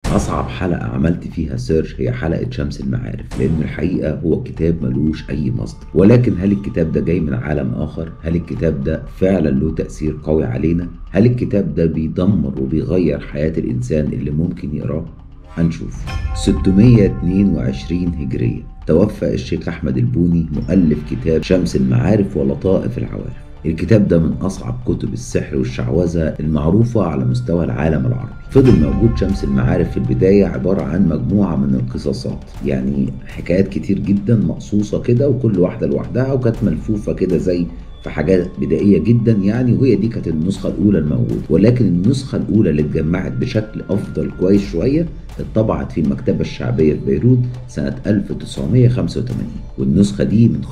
أصعب حلقة عملت فيها سيرش هي حلقة شمس المعارف لأن الحقيقة هو كتاب ملوش أي مصدر ولكن هل الكتاب ده جاي من عالم آخر؟ هل الكتاب ده فعلا له تأثير قوي علينا؟ هل الكتاب ده بيدمر وبيغير حياة الإنسان اللي ممكن يقراه؟ هنشوف 622 هجرية توفى الشيخ أحمد البوني مؤلف كتاب شمس المعارف ولطائف العوارف الكتاب ده من أصعب كتب السحر والشعوذة المعروفة على مستوى العالم العربي فضل موجود شمس المعارف في البداية عبارة عن مجموعة من القصصات يعني حكايات كتير جدا مقصوصة كده وكل واحدة لوحدها وكانت ملفوفة كده زي في حاجات بدائيه جدا يعني وهي دي كانت النسخه الاولى الموجوده ولكن النسخه الاولى اللي اتجمعت بشكل افضل كويس شويه اتطبعت في المكتبه الشعبيه في بيروت سنه 1985 والنسخه دي من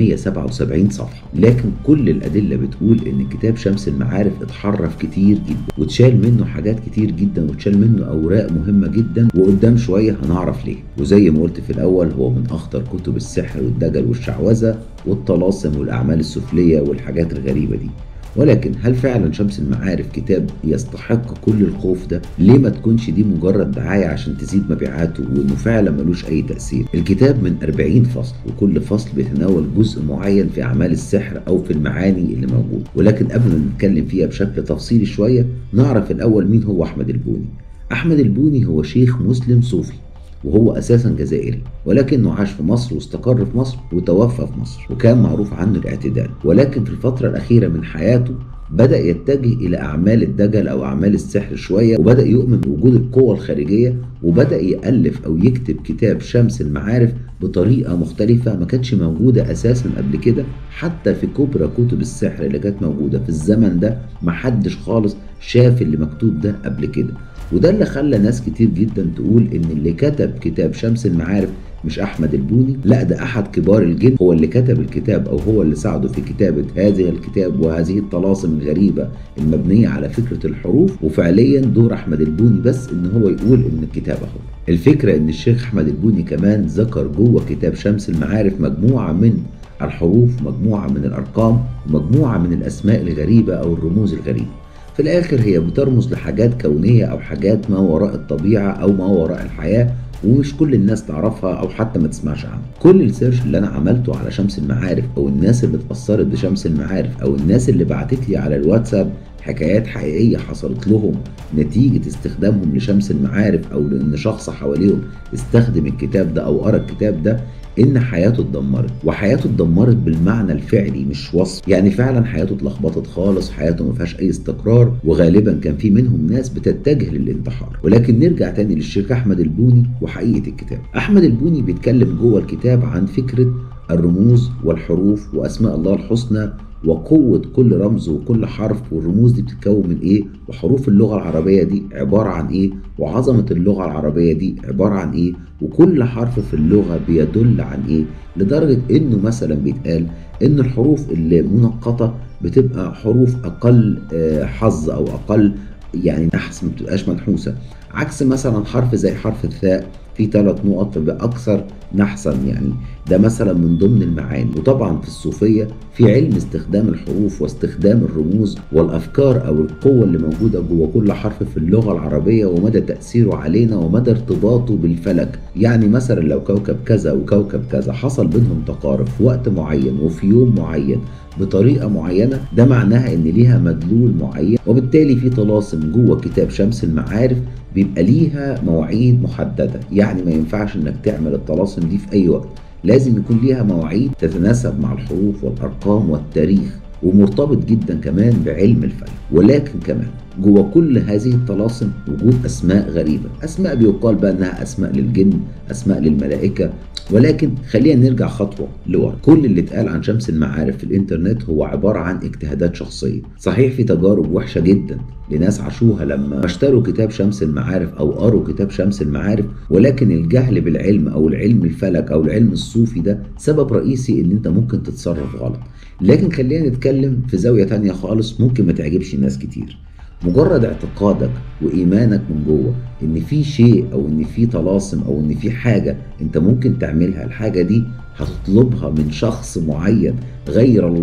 577 صفحه لكن كل الادله بتقول ان كتاب شمس المعارف اتحرف كتير جدا واتشال منه حاجات كتير جدا واتشال منه اوراق مهمه جدا وقدام شويه هنعرف ليه وزي ما قلت في الاول هو من اخطر كتب السحر والدجل والشعوذه والطلاسم والاعمال السفليه والحاجات الغريبه دي ولكن هل فعلا شمس المعارف كتاب يستحق كل الخوف ده؟ ليه ما تكونش دي مجرد دعاية عشان تزيد مبيعاته وانه فعلا ملوش اي تأثير؟ الكتاب من 40 فصل وكل فصل بيتناول جزء معين في اعمال السحر او في المعاني اللي موجودة ولكن قبل ما نتكلم فيها بشكل تفصيلي شوية نعرف الاول مين هو احمد البوني. احمد البوني هو شيخ مسلم صوفي وهو اساسا جزائري ولكنه عاش في مصر واستقر في مصر وتوفى في مصر وكان معروف عنه الاعتدال ولكن في الفتره الاخيره من حياته بدأ يتجه إلى أعمال الدجل أو أعمال السحر شوية وبدأ يؤمن بوجود القوة الخارجية وبدأ يألف أو يكتب كتاب شمس المعارف بطريقة مختلفة ما كانتش موجودة أساسا قبل كده حتى في كبرى كتب السحر اللي كانت موجودة في الزمن ده محدش خالص شاف اللي مكتوب ده قبل كده وده اللي خلى ناس كتير جدا تقول ان اللي كتب كتاب شمس المعارف مش احمد البوني لا ده احد كبار الجن هو اللي كتب الكتاب او هو اللي ساعده في كتابه هذه الكتاب وهذه الطلاسم الغريبه المبنيه على فكره الحروف وفعليا دور احمد البوني بس ان هو يقول ان الكتاب اهو الفكره ان الشيخ احمد البوني كمان ذكر جوه كتاب شمس المعارف مجموعه من الحروف مجموعه من الارقام ومجموعه من الاسماء الغريبه او الرموز الغريبه في الآخر هي بترمز لحاجات كونية أو حاجات ما وراء الطبيعة أو ما وراء الحياة ومش كل الناس تعرفها او حتى ما تسمعش عنها كل السيرش اللي انا عملته على شمس المعارف او الناس اللي اتاثرت بشمس المعارف او الناس اللي بعتت لي على الواتساب حكايات حقيقيه حصلت لهم نتيجه استخدامهم لشمس المعارف او لان شخص حواليهم استخدم الكتاب ده او قرا الكتاب ده ان حياته اتدمرت وحياته اتدمرت بالمعنى الفعلي مش وصف يعني فعلا حياته اتلخبطت خالص حياته ما فيهاش اي استقرار وغالبا كان في منهم ناس بتتجه للانتحار ولكن نرجع تاني للشيخ احمد البوني وحقيقه الكتاب احمد البوني بيتكلم جوه الكتاب عن فكره الرموز والحروف واسماء الله الحسنى وقوة كل رمز وكل حرف والرموز دي بتتكون من ايه وحروف اللغة العربية دي عبارة عن ايه وعظمة اللغة العربية دي عبارة عن ايه وكل حرف في اللغة بيدل عن ايه لدرجة انه مثلا بيتقال ان الحروف اللي منقطة بتبقى حروف اقل حظ او اقل يعني نحس ما بتبقاش منحوسة عكس مثلا حرف زي حرف الثاء في ثلاث نقط فبقى اكثر نحسا يعني ده مثلا من ضمن المعاني وطبعا في الصوفيه في علم استخدام الحروف واستخدام الرموز والافكار او القوه اللي موجوده جوه كل حرف في اللغه العربيه ومدى تاثيره علينا ومدى ارتباطه بالفلك يعني مثلا لو كوكب كذا وكوكب كذا حصل بينهم تقارب في وقت معين وفي يوم معين بطريقة معينة ده معناها ان ليها مدلول معين وبالتالي في طلاسم جوه كتاب شمس المعارف بيبقى ليها مواعيد محددة يعني ما ينفعش انك تعمل الطلاسم دي في اي وقت لازم يكون ليها مواعيد تتناسب مع الحروف والارقام والتاريخ ومرتبط جدا كمان بعلم الفلك ولكن كمان جوه كل هذه الطلاسم وجود اسماء غريبه اسماء بيقال بقى انها اسماء للجن اسماء للملائكه ولكن خلينا نرجع خطوة لورا كل اللي اتقال عن شمس المعارف في الانترنت هو عبارة عن اجتهادات شخصية صحيح في تجارب وحشة جدا لناس عاشوها لما اشتروا كتاب شمس المعارف او قروا كتاب شمس المعارف ولكن الجهل بالعلم او العلم الفلك او العلم الصوفي ده سبب رئيسي ان انت ممكن تتصرف غلط لكن خلينا نتكلم في زاوية تانية خالص ممكن ما تعجبش ناس كتير مجرد اعتقادك وايمانك من جوه ان في شيء او ان في طلاسم او ان في حاجه انت ممكن تعملها الحاجه دي هتطلبها من شخص معين غير الله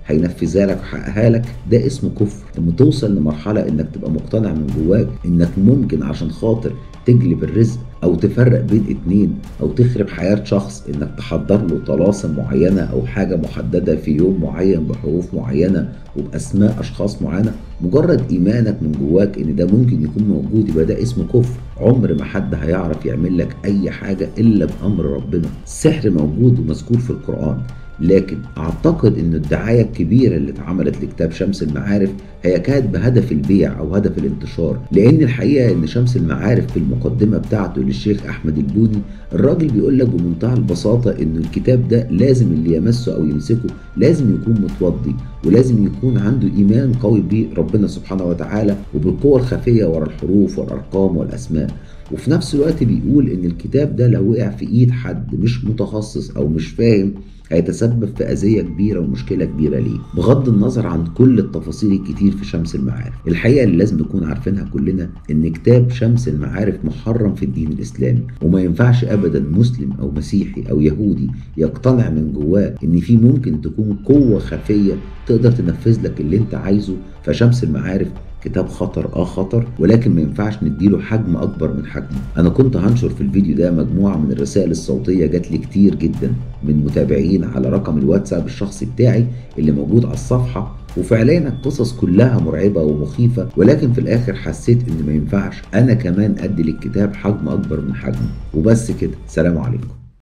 هينفذها لك ويحققها لك ده اسمه كفر لما توصل لمرحله انك تبقى مقتنع من جواك انك ممكن عشان خاطر تجلب الرزق او تفرق بين اتنين او تخرب حياة شخص انك تحضر له طلاسم معينة او حاجة محددة في يوم معين بحروف معينة وباسماء اشخاص معينة مجرد ايمانك من جواك ان ده ممكن يكون موجود يبقى ده اسمه كفر عمر ما حد هيعرف يعمل لك اي حاجة الا بامر ربنا السحر موجود ومذكور في القرآن لكن اعتقد ان الدعايه الكبيره اللي اتعملت لكتاب شمس المعارف هي كانت بهدف البيع او هدف الانتشار لان الحقيقه ان شمس المعارف في المقدمه بتاعته للشيخ احمد البوني الراجل بيقول لك بمنتهى البساطه ان الكتاب ده لازم اللي يمسه او يمسكه لازم يكون متوضي ولازم يكون عنده ايمان قوي بربنا سبحانه وتعالى وبالقوه الخفيه ورا الحروف والارقام والاسماء وفي نفس الوقت بيقول ان الكتاب ده لو وقع في ايد حد مش متخصص او مش فاهم هيتسبب في أذية كبيرة ومشكلة كبيرة ليه بغض النظر عن كل التفاصيل الكتير في شمس المعارف الحقيقة اللي لازم نكون عارفينها كلنا إن كتاب شمس المعارف محرم في الدين الإسلامي وما ينفعش أبدا مسلم أو مسيحي أو يهودي يقتنع من جواه إن في ممكن تكون قوة خفية تقدر تنفذ لك اللي أنت عايزه فشمس المعارف كتاب خطر اه خطر ولكن ما ينفعش نديله حجم اكبر من حجمه انا كنت هنشر في الفيديو ده مجموعه من الرسائل الصوتيه جات لي كتير جدا من متابعين على رقم الواتساب الشخصي بتاعي اللي موجود على الصفحه وفعليا القصص كلها مرعبة ومخيفة ولكن في الآخر حسيت إن ما ينفعش أنا كمان أدي للكتاب حجم أكبر من حجمه وبس كده سلام عليكم